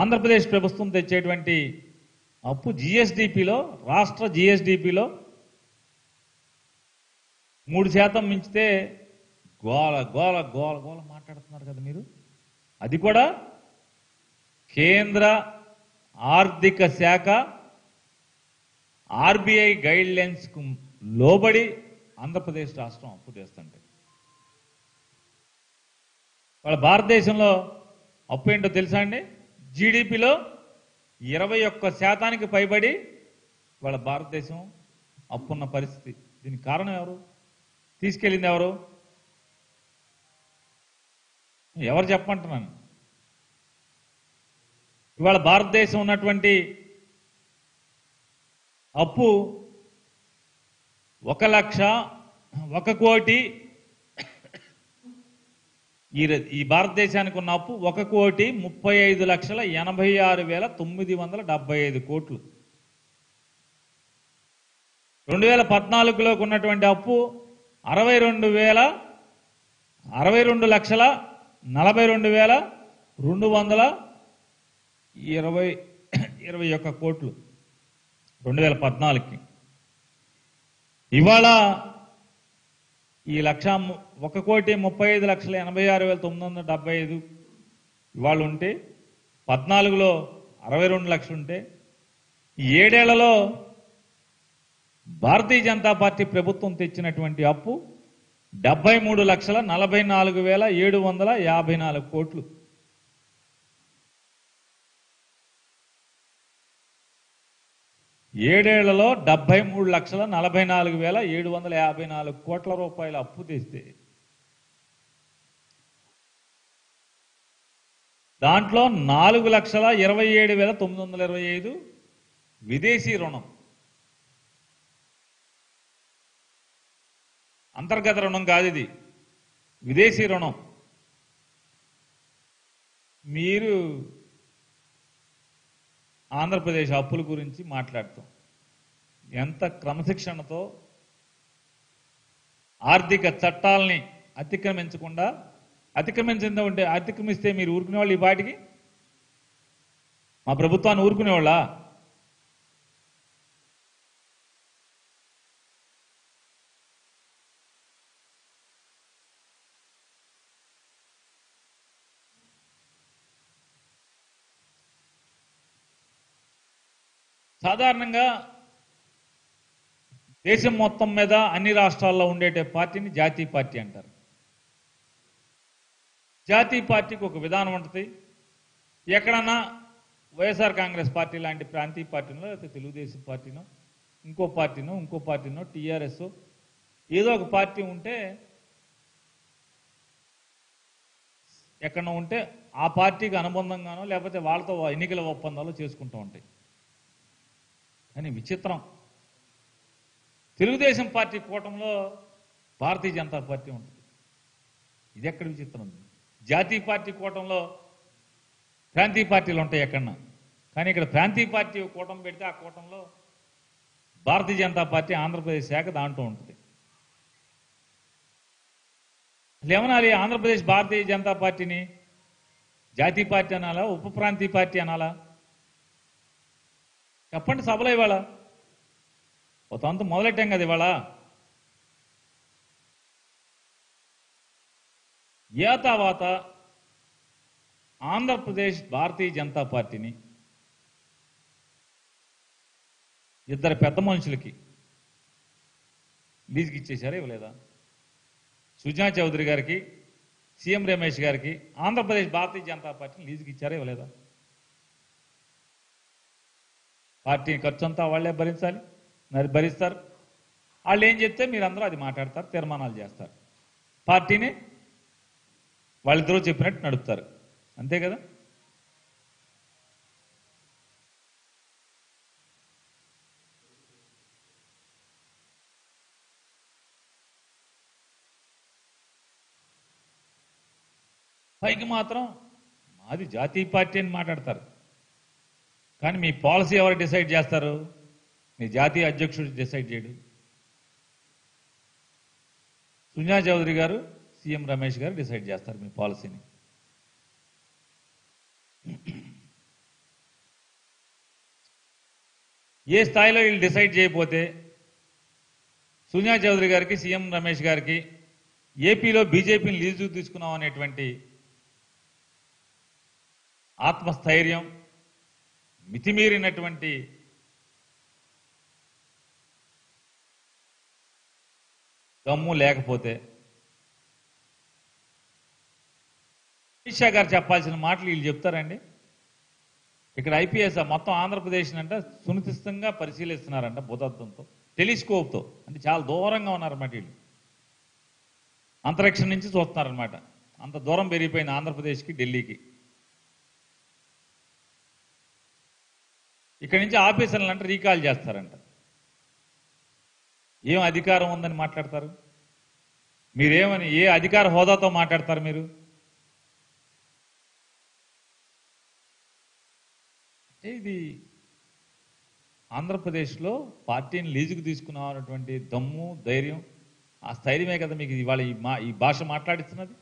ఆంధ్రప్రదేశ్ ప్రభుత్వం తెచ్చేటువంటి అప్పు జిఎస్డిపిలో రాష్ట్ర జిఎస్డిపిలో మూడు శాతం మించితే గోల గోల గోల గోల మాట్లాడుతున్నారు కదా మీరు అది కూడా కేంద్ర ఆర్థిక శాఖ ఆర్బీఐ గైడ్ లైన్స్కు లోబడి ఆంధ్రప్రదేశ్ రాష్ట్రం అప్పు చేస్తుంటే వాళ్ళ భారతదేశంలో అప్పు ఏంటో తెలుసా అండి జీడిపిలో ఇరవై ఒక్క శాతానికి పైబడి వాళ్ళ భారతదేశం అప్పున్న పరిస్థితి దీనికి కారణం ఎవరు తీసుకెళ్ళింది ఎవరు ఎవరు చెప్పమంటున్నాను ఇవాళ భారతదేశం ఉన్నటువంటి అప్పు ఒక లక్ష ఒక కోటి ఈ ర- ఈ భారతదేశానికి ఉన్న అప్పు ఒక కోటి ముప్పై ఐదు లక్షల ఎనభై ఆరు వేల తొమ్మిది వందల డెబ్బై ఐదు కోట్లు రెండు వేల పద్నాలుగులోకి ఉన్నటువంటి అప్పు అరవై రెండు వేల అరవై రెండు లక్షల నలభై రెండు వేల రెండు వందల ఇరవై ఇరవై ఒక్క కోట్లు రెండు వేల పద్నాలుగుకి ఇవాళ ఈ లక్ష ము- ఒక కోటి ముప్పై ఐదు లక్షల ఎనభై ఆరు వేల తొమ్మిది వందల డెబ్బై ఐదు ఇవాళ ఉంటే పద్నాలుగులో అరవై రెండు లక్షలు ఉంటే ఈ ఏడేళ్లలో భారతీయ జనతా పార్టీ ప్రభుత్వం తెచ్చినటువంటి అప్పు డెబ్బై మూడు లక్షల నలభై నాలుగు వేల ఏడు వందల యాభై నాలుగు కోట్లు ఏడేళ్లలో డెబ్బై మూడు లక్షల నలభై నాలుగు వేల ఏడు వందల యాభై నాలుగు కోట్ల రూపాయల అప్పు తెస్తే దాంట్లో నాలుగు లక్షల ఇరవై ఏడు వేల తొమ్మిది వందల ఇరవై ఐదు విదేశీ రుణం అంతర్గత రుణం కాదు ఇది విదేశీ రుణం మీరు ఆంధ్రప్రదేశ్ అప్పుల గురించి మాట్లాడతాం ఎంత క్రమశిక్షణతో ఆర్థిక చట్టాలని అతిక్రమించకుండా అతిక్రమించిందో ఉంటే అతిక్రమిస్తే మీరు ఊరుకునే వాళ్ళు ఈ పాటికి మా ప్రభుత్వాన్ని ఊరుకునేవాళ్ళా సాధారణంగా దేశం మొత్తం మీద అన్ని రాష్ట్రాల్లో ఉండేటే పార్టీని జాతీయ పార్టీ అంటారు జాతీయ పార్టీకి ఒక విధానం ఉంటుంది ఎక్కడన్నా వైఎస్ఆర్ కాంగ్రెస్ పార్టీ లాంటి ప్రాంతీయ పార్టీనో లేకపోతే తెలుగుదేశం పార్టీనో ఇంకో పార్టీనో ఇంకో పార్టీనో టీఆర్ఎస్ ఏదో ఒక పార్టీ ఉంటే ఎక్కడో ఉంటే ఆ పార్టీకి అనుబంధంగానో లేకపోతే వాళ్ళతో ఎన్నికల ఒప్పందాలు చేసుకుంటూ ఉంటాయి కానీ విచిత్రం తెలుగుదేశం పార్టీ కూటంలో భారతీయ జనతా పార్టీ ఉంటుంది ఇది ఎక్కడ విచిత్రం జాతీయ పార్టీ కూటంలో ప్రాంతీయ పార్టీలు ఉంటాయి ఎక్కడన్నా కానీ ఇక్కడ ప్రాంతీయ పార్టీ కూటమి పెడితే ఆ కూటంలో భారతీయ జనతా పార్టీ ఆంధ్రప్రదేశ్ శాఖ దాంట్లో ఉంటుంది అసలు ఏమనాలి ఆంధ్రప్రదేశ్ భారతీయ జనతా పార్టీని జాతీయ పార్టీ అనాలా ఉప ప్రాంతీయ పార్టీ అనాలా చెప్పండి సభలో ఇవాళ ఒక తంతు మొదలెట్టాం కదా ఇవాళ ఏ తర్వాత ఆంధ్రప్రదేశ్ భారతీయ జనతా పార్టీని ఇద్దరు పెద్ద మనుషులకి లీజుకి ఇచ్చేశారా ఇవ్వలేదా సుజనా చౌదరి గారికి సీఎం రమేష్ గారికి ఆంధ్రప్రదేశ్ భారతీయ జనతా పార్టీని లీజుకి ఇచ్చారా ఇవ్వలేదా పార్టీ ఖర్చు అంతా వాళ్ళే భరించాలి మరి భరిస్తారు వాళ్ళు ఏం చెప్తే మీరందరూ అది మాట్లాడతారు తీర్మానాలు చేస్తారు పార్టీని వాళ్ళిద్దరూ చెప్పినట్టు నడుపుతారు అంతే కదా పైకి మాత్రం మాది జాతీయ పార్టీ అని మాట్లాడతారు కానీ మీ పాలసీ ఎవరు డిసైడ్ చేస్తారు మీ జాతీయ అధ్యక్షుడు డిసైడ్ చేయడు సుజనా చౌదరి గారు సీఎం రమేష్ గారు డిసైడ్ చేస్తారు మీ పాలసీని ఏ స్థాయిలో వీళ్ళు డిసైడ్ చేయకపోతే సుజనా చౌదరి గారికి సీఎం రమేష్ గారికి ఏపీలో బీజేపీని లీజు తీసుకున్నాం అనేటువంటి ఆత్మస్థైర్యం మితిమీరినటువంటి దమ్ము లేకపోతే అమిత్ షా గారు చెప్పాల్సిన మాటలు వీళ్ళు చెప్తారండి ఇక్కడ ఐపీఎస్ మొత్తం ఆంధ్రప్రదేశ్ అంట సునిశ్చితంగా పరిశీలిస్తున్నారంట భూతత్వంతో టెలిస్కోప్తో అంటే చాలా దూరంగా ఉన్నారన్నమాట వీళ్ళు అంతరిక్షం నుంచి చూస్తున్నారనమాట అంత దూరం పెరిగిపోయింది ఆంధ్రప్రదేశ్కి ఢిల్లీకి ఇక్కడి నుంచి ఆఫీసర్లు అంటే రీకాల్ చేస్తారంట ఏం అధికారం ఉందని మాట్లాడతారు మీరేమని ఏ అధికార హోదాతో మాట్లాడతారు మీరు అంటే ఇది ఆంధ్రప్రదేశ్లో పార్టీని లీజుకు తీసుకున్నాం అన్నటువంటి దమ్ము ధైర్యం ఆ స్థైర్యమే కదా మీకు ఇవాళ ఈ మా ఈ భాష మాట్లాడిస్తున్నది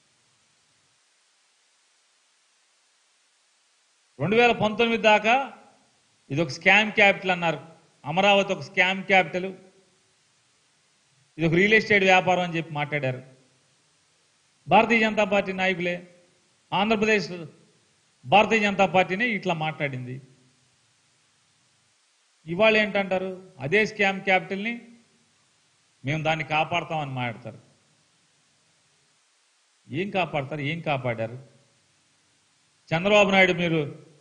రెండు వేల పంతొమ్మిది దాకా ఇది ఒక స్కామ్ క్యాపిటల్ అన్నారు అమరావతి ఒక స్కామ్ క్యాపిటల్ ఇది ఒక రియల్ ఎస్టేట్ వ్యాపారం అని చెప్పి మాట్లాడారు భారతీయ జనతా పార్టీ నాయకులే ఆంధ్రప్రదేశ్ భారతీయ జనతా పార్టీనే ఇట్లా మాట్లాడింది ఇవాళ ఏంటంటారు అదే స్కామ్ క్యాపిటల్ని మేము దాన్ని కాపాడతామని మాట్లాడతారు ఏం కాపాడతారు ఏం కాపాడారు చంద్రబాబు నాయుడు మీరు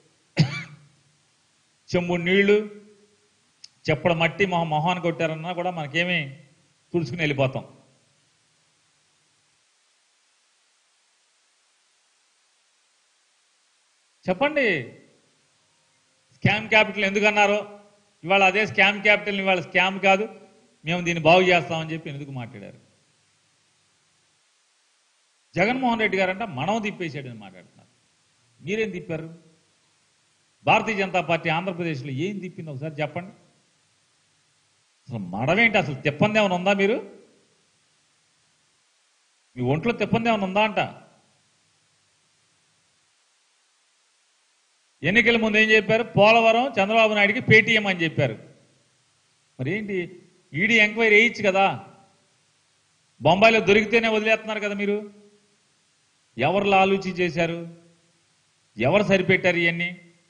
చెంబు నీళ్లు చెప్పడ మట్టి మొహం మొహాన్ని కొట్టారన్నా కూడా మనకేమీ తుడుచుకుని వెళ్ళిపోతాం చెప్పండి స్కామ్ క్యాపిటల్ ఎందుకు అన్నారో ఇవాళ అదే స్కామ్ క్యాపిటల్ ఇవాళ స్కామ్ కాదు మేము దీన్ని బాగు చేస్తామని చెప్పి ఎందుకు మాట్లాడారు జగన్మోహన్ రెడ్డి గారంట మనం తిప్పేసాడని మాట్లాడుతున్నారు మీరేం తిప్పారు భారతీయ జనతా పార్టీ ఆంధ్రప్రదేశ్లో ఏం తిప్పింది ఒకసారి చెప్పండి అసలు మడమేంటి అసలు తిప్పంది ఏమైనా ఉందా మీరు మీ ఒంట్లో తిప్పంది ఏమైనా ఉందా అంట ఎన్నికల ముందు ఏం చెప్పారు పోలవరం చంద్రబాబు నాయుడికి పేటీఎం అని చెప్పారు మరి ఏంటి ఈడీ ఎంక్వైరీ వేయచ్చు కదా బొంబాయిలో దొరికితేనే వదిలేస్తున్నారు కదా మీరు ఎవరు ఆలోచి చేశారు ఎవరు సరిపెట్టారు ఇవన్నీ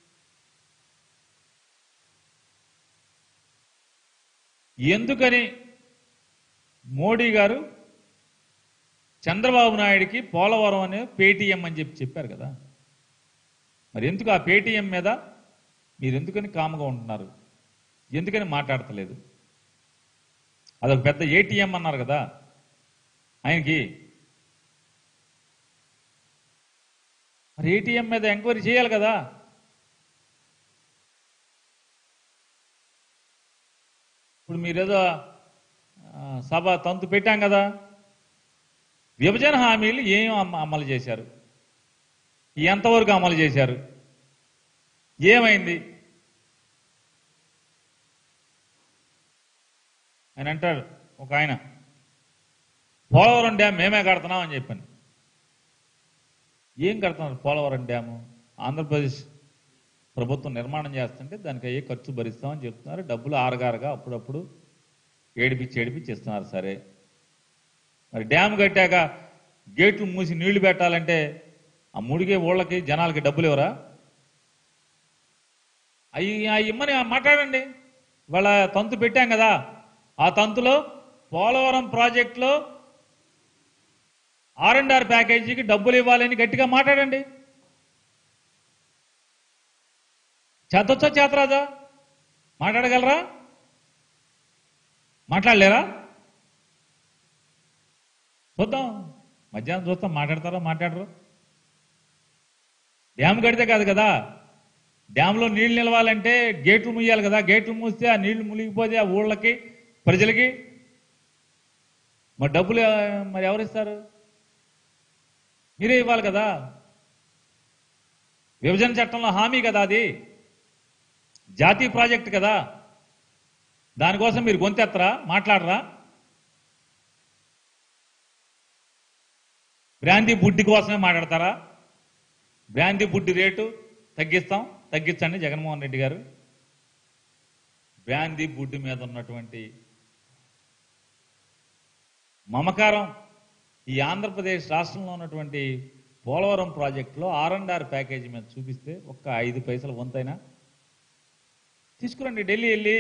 ఎందుకని మోడీ గారు చంద్రబాబు నాయుడికి పోలవరం అనే పేటీఎం అని చెప్పి చెప్పారు కదా మరి ఎందుకు ఆ పేటీఎం మీద మీరు ఎందుకని కామ్గా ఉంటున్నారు ఎందుకని మాట్లాడతలేదు అదొక పెద్ద ఏటీఎం అన్నారు కదా ఆయనకి మరి ఏటీఎం మీద ఎంక్వైరీ చేయాలి కదా ఇప్పుడు మీరేదో ఆ, సభ తంతు పెట్టాం కదా విభజన హామీలు ఏం అమ- అమలు చేశారు ఎంతవరకు అమలు చేశారు ఏమైంది ఆయన అంటాడు ఒక ఆయన పోలవరం డ్యామ్ మేమే కడుతున్నాం అని చెప్పాను ఏం కడుతున్నారు పోలవరం డ్యాము ఆంధ్రప్రదేశ్ ప్రభుత్వం నిర్మాణం చేస్తుంటే దానికి అయ్యే ఖర్చు భరిస్తామని చెప్తున్నారు డబ్బులు ఆరగారగా అప్పుడప్పుడు ఏడిపించి ఏడిపించి ఇస్తున్నారు సరే మరి డ్యామ్ కట్టాక గేట్లు మూసి నీళ్లు పెట్టాలంటే ఆ ముడిగే ఊళ్ళకి జనాలకి డబ్బులు ఇవ్వరా అవి అవి ఇమ్మని మాట్లాడండి వాళ్ళ తంతు పెట్టాం కదా ఆ తంతులో పోలవరం ప్రాజెక్టులో ఆర్ అండ్ ఆర్ ప్యాకేజీకి డబ్బులు ఇవ్వాలని గట్టిగా మాట్లాడండి చేతొచ్చా చేతరాజా మాట్లాడగలరా మాట్లాడలేరా చూద్దాం మధ్యాహ్నం చూస్తాం మాట్లాడతారా మాట్లాడరు డ్యామ్ కడితే కాదు కదా డ్యాంలో నీళ్లు నిలవాలంటే గేట్లు ముయ్యాలి కదా గేట్లు మూస్తే ఆ నీళ్లు మునిగిపోతే ఆ ఊళ్ళకి ప్రజలకి మరి డబ్బులు ఆ, మరి ఎవరిస్తారు మీరే ఇవ్వాలి కదా విభజన చట్టంలో హామీ కదా అది జాతీయ ప్రాజెక్ట్ కదా దానికోసం మీరు గొంతెత్తరా మాట్లాడరా బ్రాంతి బుడ్డి కోసమే మాట్లాడతారా బ్రాంతి బుడ్డి రేటు తగ్గిస్తాం తగ్గించండి జగన్మోహన్ రెడ్డి గారు బ్రాందీ బుడ్డి మీద ఉన్నటువంటి మమకారం ఈ ఆంధ్రప్రదేశ్ రాష్ట్రంలో ఉన్నటువంటి పోలవరం ప్రాజెక్టులో ఆర్ అండ్ ఆర్ ప్యాకేజీ మీద చూపిస్తే ఒక్క ఐదు పైసల వంతైనా తీసుకురండి ఢిల్లీ వెళ్ళి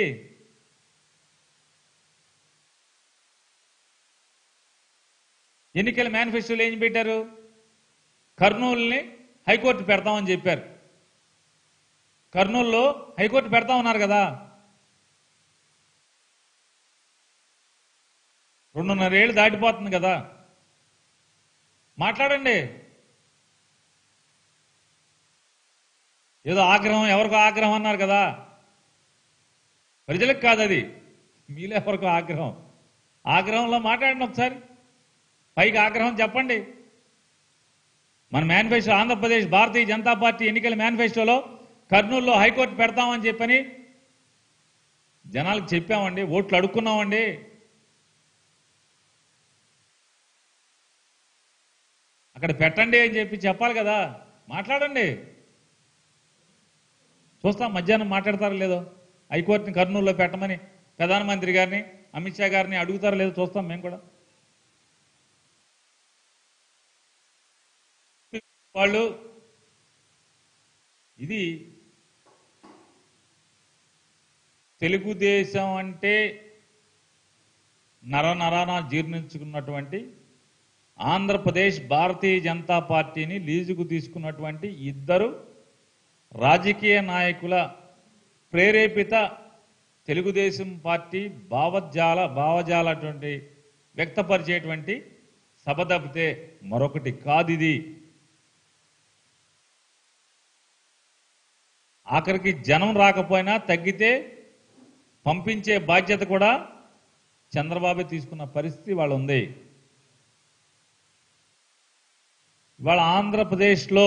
ఎన్నికల మేనిఫెస్టోలో ఏం పెట్టారు కర్నూలుని హైకోర్టు పెడతామని చెప్పారు కర్నూలులో హైకోర్టు పెడతామన్నారు కదా రెండున్నర ఏళ్ళు దాటిపోతుంది కదా మాట్లాడండి ఏదో ఆగ్రహం ఎవరికో ఆగ్రహం అన్నారు కదా ప్రజలకు కాదు అది మీలో ఎవరికో ఆగ్రహం ఆగ్రహంలో మాట్లాడండి ఒకసారి పైకి ఆగ్రహం చెప్పండి మన మేనిఫెస్టో ఆంధ్రప్రదేశ్ భారతీయ జనతా పార్టీ ఎన్నికల మేనిఫెస్టోలో కర్నూలులో హైకోర్టు పెడతామని చెప్పని జనాలకు చెప్పామండి ఓట్లు అడుక్కున్నామండి అక్కడ పెట్టండి అని చెప్పి చెప్పాలి కదా మాట్లాడండి చూస్తాం మధ్యాహ్నం మాట్లాడతారో లేదో హైకోర్టుని కర్నూలులో పెట్టమని ప్రధానమంత్రి గారిని అమిత్ షా గారిని అడుగుతారో లేదో చూస్తాం మేము కూడా వాళ్ళు ఇది తెలుగుదేశం అంటే నర నరాన జీర్ణించుకున్నటువంటి ఆంధ్రప్రదేశ్ భారతీయ జనతా పార్టీని లీజుకు తీసుకున్నటువంటి ఇద్దరు రాజకీయ నాయకుల ప్రేరేపిత తెలుగుదేశం పార్టీ భావజాల భావజాలటువంటి వ్యక్తపరిచేటువంటి సభ తప్పితే మరొకటి కాదు ఇది ఆఖరికి జనం రాకపోయినా తగ్గితే పంపించే బాధ్యత కూడా చంద్రబాబు తీసుకున్న పరిస్థితి వాళ్ళు ఉంది ఇవాళ ఆంధ్రప్రదేశ్లో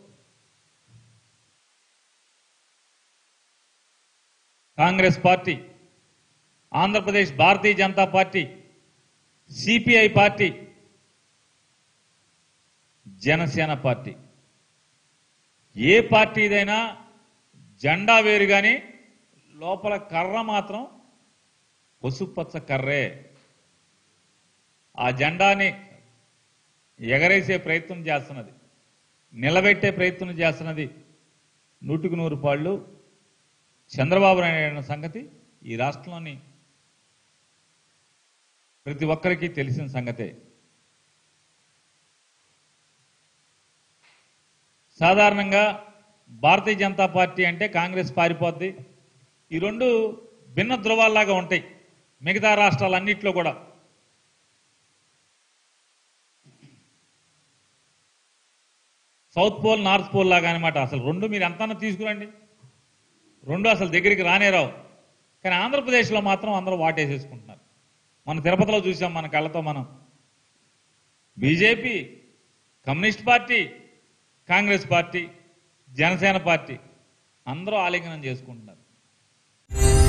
కాంగ్రెస్ పార్టీ ఆంధ్రప్రదేశ్ భారతీయ Janata party CPI party Janasena party ఏ పార్టీదైనా జెండా వేరు కానీ లోపల కర్ర మాత్రం పసుపచ్చ కర్రే ఆ జెండాని ఎగరేసే ప్రయత్నం చేస్తున్నది నిలబెట్టే ప్రయత్నం చేస్తున్నది నూటికి నూరు పాళ్ళు చంద్రబాబు నాయుడు అనే సంగతి ఈ రాష్ట్రంలోని ప్రతి ఒక్కరికి తెలిసిన సంగతే సాధారణంగా భారతీయ జనతా పార్టీ అంటే కాంగ్రెస్ పారిపోద్ది ఈ రెండు భిన్న ధృవాల్లాగా ఉంటాయి మిగతా రాష్ట్రాలన్నింటిలో కూడా సౌత్ పోల్ నార్త్ పోల్ లాగా అనమాట అసలు రెండు మీరు ఎంతన్నా తీసుకురండి రెండు అసలు దగ్గరికి రానే రావు కానీ ఆంధ్రప్రదేశ్లో మాత్రం అందరూ వాటేసేసుకుంటున్నారు మన తిరుపతిలో చూసాం మన కళ్ళతో మనం BJP communist party Congress party Janasena party అందరూ ఆలింగనం చేసుకుంటున్నారు